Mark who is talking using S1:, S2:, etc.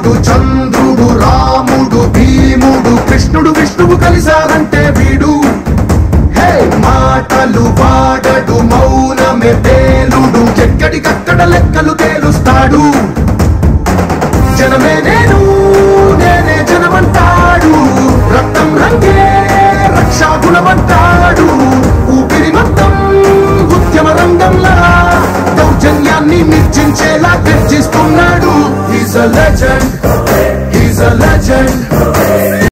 S1: సూర్యుడు చంద్రుడు రాముడు భీముడు కృష్ణుడు విష్ణువు కలిశారంటే వీడు హే మాటలు వాడడు మౌనమే పేలుడు ఎక్కడికక్కడ లెక్కలు తేలుస్తాడు జనమే నేను నేనే జనమంటాడు రక్తం రంగే రక్షాగుణమంటాడు ఊపిరి మొత్తం ఉద్యమ రంగంలా దౌర్జన్యాన్ని నిర్జించేలా గర్జిస్తున్నాడు is a legend is a legend